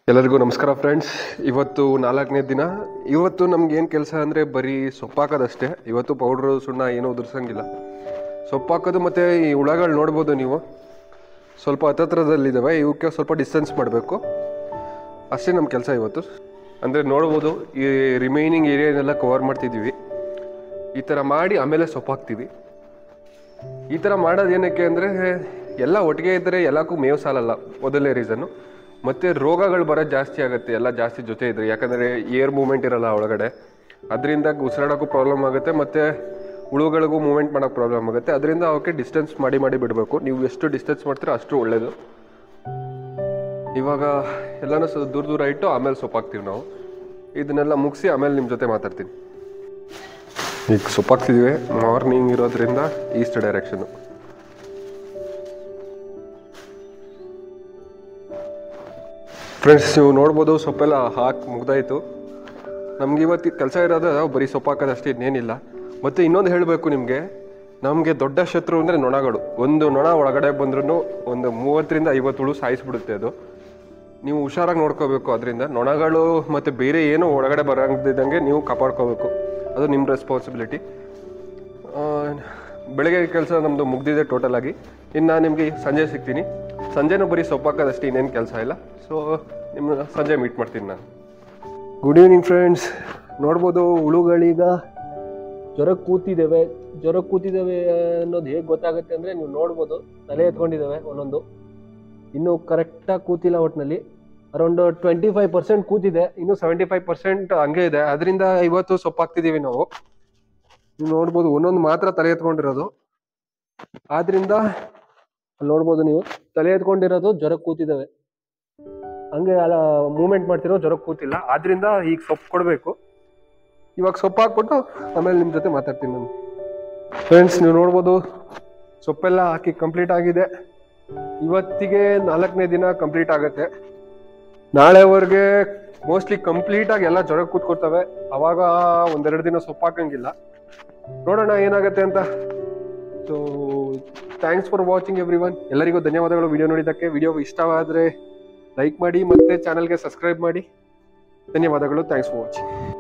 ಎಲ್ಲರಿಗೂ ನಮಸ್ಕಾರ ಫ್ರೆಂಡ್ಸ್ ಇವತ್ತು ನಾಲ್ಕನೇ ದಿನ ಇವತ್ತು ನಮ್ಗೆ ಏನು ಕೆಲಸ ಅಂದರೆ ಬರೀ ಸೊಪ್ಪಾಕೋದಷ್ಟೇ ಇವತ್ತು ಪೌಡ್ರು ಸುಣ್ಣ ಏನೂ ಉದುರ್ಸಂಗಿಲ್ಲ ಸೊಪ್ಪಾಕೋದು ಮತ್ತು ಈ ಹುಳಗಳು ನೋಡ್ಬೋದು ನೀವು ಸ್ವಲ್ಪ ಹತ್ತತ್ರದಲ್ಲಿದ್ದಾವೆ ಇವಕ್ಕೆ ಸ್ವಲ್ಪ ಡಿಸ್ಟೆನ್ಸ್ ಮಾಡಬೇಕು ಅಷ್ಟೇ ನಮ್ಮ ಕೆಲಸ ಇವತ್ತು ಅಂದರೆ ನೋಡ್ಬೋದು ಈ ರಿಮೈನಿಂಗ್ ಏರಿಯಾನೆಲ್ಲ ಕವರ್ ಮಾಡ್ತಿದ್ದೀವಿ ಈ ಥರ ಮಾಡಿ ಆಮೇಲೆ ಸೊಪ್ಪಾಕ್ತೀವಿ ಈ ಥರ ಮಾಡೋದು ಏನಕ್ಕೆ ಅಂದರೆ ಎಲ್ಲ ಒಟ್ಟಿಗೆ ಇದ್ದರೆ ಎಲ್ಲಕ್ಕೂ ಮೇವು ಸಾಲಲ್ಲ ಮೊದಲನೇ ರೀಸನ್ನು ಮತ್ತು ರೋಗಗಳು ಬರೋದು ಜಾಸ್ತಿ ಆಗುತ್ತೆ ಎಲ್ಲ ಜಾಸ್ತಿ ಜೊತೆ ಇದ್ರೆ ಯಾಕಂದರೆ ಏರ್ ಮೂಮೆಂಟ್ ಇರಲ್ಲ ಒಳಗಡೆ ಅದರಿಂದ ಉಸಿರಾಡೋಕ್ಕೂ ಪ್ರಾಬ್ಲಮ್ ಆಗುತ್ತೆ ಮತ್ತು ಹುಳುಗಳಿಗೂ ಮೂಮೆಂಟ್ ಮಾಡೋಕ್ಕೆ ಪ್ರಾಬ್ಲಮ್ ಆಗುತ್ತೆ ಅದರಿಂದ ಅವಕ್ಕೆ ಡಿಸ್ಟೆನ್ಸ್ ಮಾಡಿ ಮಾಡಿ ಬಿಡಬೇಕು ನೀವು ಎಷ್ಟು ಡಿಸ್ಟೆನ್ಸ್ ಮಾಡ್ತೀರೋ ಅಷ್ಟು ಒಳ್ಳೆಯದು ಇವಾಗ ಎಲ್ಲನೂ ಸ ದೂರ ದೂರ ಇಟ್ಟು ಆಮೇಲೆ ಸೊಪ್ಪಾಕ್ತೀವಿ ನಾವು ಇದನ್ನೆಲ್ಲ ಮುಗಿಸಿ ಆಮೇಲೆ ನಿಮ್ಮ ಜೊತೆ ಮಾತಾಡ್ತೀನಿ ಈಗ ಸೊಪ್ಪಾಗ್ತಿದ್ದೀವಿ ಮಾರ್ನಿಂಗ್ ಇರೋದ್ರಿಂದ ಈಸ್ಟ್ ಡೈರೆಕ್ಷನು ಫ್ರೆಂಡ್ಸ್ ನೀವು ನೋಡ್ಬೋದು ಸೊಪ್ಪೆಲ್ಲ ಹಾಕಿ ಮುಗ್ದಾಯಿತು ನಮ್ಗೆ ಇವತ್ತು ಕೆಲಸ ಇರೋದು ಬರೀ ಸೊಪ್ಪು ಹಾಕೋದಷ್ಟೇ ಇನ್ನೇನಿಲ್ಲ ಮತ್ತು ಇನ್ನೊಂದು ಹೇಳಬೇಕು ನಿಮಗೆ ನಮಗೆ ದೊಡ್ಡ ಶತ್ರು ಅಂದರೆ ನೊಣಗಳು ಒಂದು ನೊಣ ಒಳಗಡೆ ಬಂದ್ರೂ ಒಂದು ಮೂವತ್ತರಿಂದ ಐವತ್ತು ಹುಳು ಸಾಯಿಸ್ಬಿಡುತ್ತೆ ಅದು ನೀವು ಹುಷಾರಾಗಿ ನೋಡ್ಕೋಬೇಕು ಅದರಿಂದ ನೊಣಗಳು ಮತ್ತು ಬೇರೆ ಏನೋ ಒಳಗಡೆ ಬರಂಗಿದ್ದಂಗೆ ನೀವು ಕಾಪಾಡ್ಕೋಬೇಕು ಅದು ನಿಮ್ಮ ರೆಸ್ಪಾನ್ಸಿಬಿಲಿಟಿ ಬೆಳಗ್ಗೆ ಕೆಲಸ ನಮ್ಮದು ಮುಗ್ದಿದೆ ಟೋಟಲ್ ಆಗಿ ಇನ್ನು ನಾನು ನಿಮಗೆ ಸಂಜೆ ಸಿಗ್ತೀನಿ ಸಂಜೆನೂ ಬರೀ ಸೊಪ್ಪು ಹಾಕೋದಷ್ಟೇ ಇನ್ನೇನು ಕೆಲಸ ಇಲ್ಲ ಸೊ ನಿಮ್ಮ ಸಂಜೆ ಮೀಟ್ ಮಾಡ್ತೀನಿ ನಾನು ಗುಡ್ ಈವ್ನಿಂಗ್ ಫ್ರೆಂಡ್ಸ್ ನೋಡ್ಬೋದು ಹುಳುಗಳೀಗ ಜ್ವರಕ್ಕೆ ಕೂತಿದ್ದೇವೆ ಜ್ವರಕ್ಕೆ ಕೂತಿದ್ದೇವೆ ಅನ್ನೋದು ಹೇಗೆ ಗೊತ್ತಾಗುತ್ತೆ ಅಂದರೆ ನೀವು ನೋಡ್ಬೋದು ತಲೆ ಎತ್ಕೊಂಡಿದ್ದಾವೆ ಒಂದೊಂದು ಇನ್ನೂ ಕರೆಕ್ಟಾಗಿ ಕೂತಿಲ್ಲ ಒಟ್ಟಿನಲ್ಲಿ ಅರೌಂಡ್ ಟ್ವೆಂಟಿ ಫೈವ್ ಪರ್ಸೆಂಟ್ ಕೂತಿದೆ ಇನ್ನು ಸೆವೆಂಟಿ ಫೈವ್ ಪರ್ಸೆಂಟ್ ಹಂಗೆ ಇದೆ ಅದರಿಂದ ಇವತ್ತು ಸೊಪ್ಪು ಹಾಕ್ತಿದ್ದೀವಿ ನಾವು ನೀವು ನೋಡ್ಬೋದು ಒಂದೊಂದು ಮಾತ್ರ ತಲೆ ಎತ್ಕೊಂಡಿರೋದು ಆದ್ರಿಂದ ಅಲ್ಲಿ ನೋಡ್ಬೋದು ನೀವು ತಲೆ ಎತ್ಕೊಂಡಿರೋದು ಜ್ವರಕ್ಕೆ ಕೂತಿದ್ದಾವೆ ಹಂಗೆ ಅಲ್ಲ ಮೂಮೆಂಟ್ ಮಾಡ್ತಿರೋ ಜ್ವರಕ್ಕೆ ಕೂತಿಲ್ಲ ಆದ್ರಿಂದ ಈಗ ಸೊಪ್ಪು ಕೊಡಬೇಕು ಇವಾಗ ಸೊಪ್ಪು ಹಾಕ್ಬಿಟ್ಟು ಆಮೇಲೆ ನಿಮ್ಮ ಜೊತೆ ಮಾತಾಡ್ತೀನಿ ನಾನು ಫ್ರೆಂಡ್ಸ್ ನೀವು ನೋಡ್ಬೋದು ಸೊಪ್ಪೆಲ್ಲ ಹಾಕಿ ಕಂಪ್ಲೀಟ್ ಆಗಿದೆ ಇವತ್ತಿಗೆ ನಾಲ್ಕನೇ ದಿನ ಕಂಪ್ಲೀಟ್ ಆಗುತ್ತೆ ನಾಳೆವರೆಗೆ ಮೋಸ್ಟ್ಲಿ ಕಂಪ್ಲೀಟ್ ಆಗಿ ಎಲ್ಲ ಜ್ವರ ಕೂತ್ಕೊಡ್ತವೆ ಅವಾಗ ಒಂದೆರಡು ದಿನ ಸೊಪ್ಪು ಹಾಕಂಗಿಲ್ಲ ನೋಡೋಣ ಏನಾಗುತ್ತೆ ಅಂತ so thanks for watching everyone ಎಲ್ಲರಿಗೂ ಧನ್ಯವಾದಗಳು ವಿಡಿಯೋ ನೋಡಿದ್ದಕ್ಕೆ ವಿಡಿಯೋ ಇಷ್ಟವಾದರೆ ಲೈಕ್ ಮಾಡಿ ಮತ್ತೆ ಚಾನಲ್ಗೆ ಸಬ್ಸ್ಕ್ರೈಬ್ ಮಾಡಿ ಧನ್ಯವಾದಗಳು ಥ್ಯಾಂಕ್ಸ್ ಫಾರ್ ವಾಚಿಂಗ್